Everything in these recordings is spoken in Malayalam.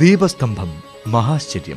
ദീപസ്തംഭം മഹാശ്ചര്യം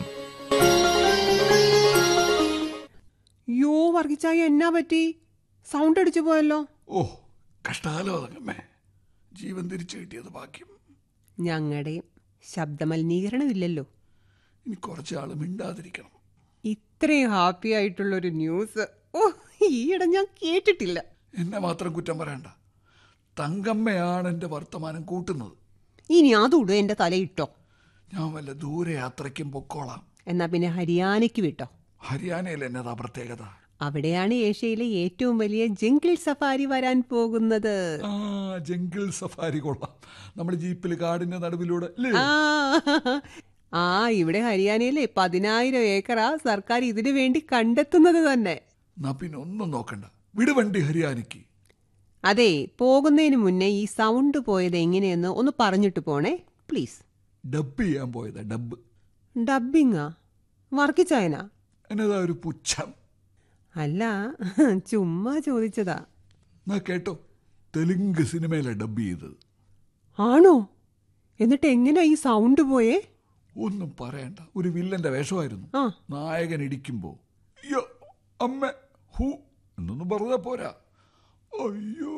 യോ വർഗിച്ചായ എന്നാ പറ്റി സൗണ്ട് അടിച്ചു പോയല്ലോ ഓ കഷ്ടകാലം അതങ്ങമ്മേ ജീവൻ തിരിച്ചു കിട്ടിയത് ഭാഗ്യം ഞങ്ങളുടെയും ശബ്ദമലിനീകരണമില്ലല്ലോ ഇനി കുറച്ചാൾ മിണ്ടാതിരിക്കണം ഇത്രയും ഹാപ്പി ആയിട്ടുള്ളൊരു ന്യൂസ് ഓ ഈയിടെ ഞാൻ കേട്ടിട്ടില്ല എന്നെ മാത്രം കുറ്റം പറയണ്ട തങ്കമ്മയാണ് എൻ്റെ വർത്തമാനം കൂട്ടുന്നത് ഇനി അതുകൂടെ എൻ്റെ തലയിട്ടോ ഞാൻ വല്ല ദൂരെ യാത്രയ്ക്കും പൊക്കോളാം എന്നാ പിന്നെ ഹരിയാനയ്ക്ക് വിട്ടോ ഹരിയാനയിൽ എന്നതാ പ്രത്യേകത അവിടെയാണ് ഏഷ്യയിലെ ഏറ്റവും വലിയ ജംഗിൾ സഫാരി വരാൻ പോകുന്നത് ആ ജംഗിൾ സഫാരി കൊള്ളാം നമ്മൾ ജീപ്പിൽ കാടിന്റെ നടുവിലൂടെ അല്ലേ ആ ആ ഇവിടെ ഹരിയാനയിലെ പതിനായിരം ഏക്കറാ സർക്കാർ ഇതിനു വേണ്ടി കണ്ടെത്തുന്നത് തന്നെ എന്നാ പിന്നെ ഒന്നും നോക്കണ്ട വിടുവണ്ടി ഹരിയാനയ്ക്ക് അതെ പോകുന്നതിന് മുന്നേ ഈ സൗണ്ട് പോയത് എങ്ങനെയെന്ന് ഒന്ന് പറഞ്ഞിട്ട് പോണേ പ്ലീസ് ഡബ് ചെയ്യാൻ പോയതാ ഡബ് ഡബിങ്ങാ വർക്കിച്ചായനാ എന്നതാ ഒരു പുച്ഛം അല്ല ചുമ്മാ ചോദിച്ചതാ എന്നാ കേട്ടോ തെലുങ്ക് സിനിമയിലെ ഡബ് ചെയ്തത് ആണോ എന്നിട്ട് എങ്ങനെയാ ഈ സൗണ്ട് പോയേ ഒന്നും പറയണ്ട ഒരു വില്ലന്റെ വേഷമായിരുന്നു ആ നായകൻ ഇടിക്കുമ്പോ അയ്യോ അമ്മ ഹൂ എന്നൊന്നും പറഞ്ഞാ പോരാ അയ്യോ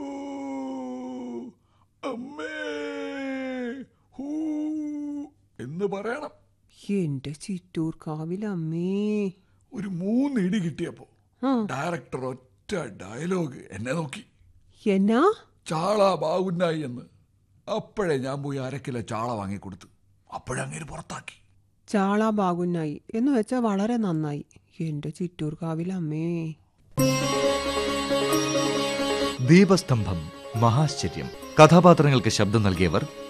അമ്മേ ഹൂ എന്ന് പറയണം എന്റെ ചിറ്റൂർ കാവിലമ്മേ ഒരു മൂന്ന് ഇടി കിട്ടിയപ്പോ ആ ഡയറക്ടർ ഒറ്റ ഡയലോഗ് എന്നെ നോക്കി എന്നാ ചാള ബാഗുന്നായി എന്ന് അപ്പോഴേ ഞാൻ പോയി അരക്കിലോ ചാള വാങ്ങിക്കൊടുത്തു അപ്പോഴങ്ങനെ പുറത്താക്കി ചാള ബാഗുന്നായി എന്ന് വെച്ചാൽ വളരെ നന്നായി എന്റെ ചിറ്റൂർ കാവിലമ്മേ ദീപസ്തംഭം മഹാശ്ചര്യം കഥാപാത്രങ്ങൾക്ക് ശബ്ദം നൽകിയവർ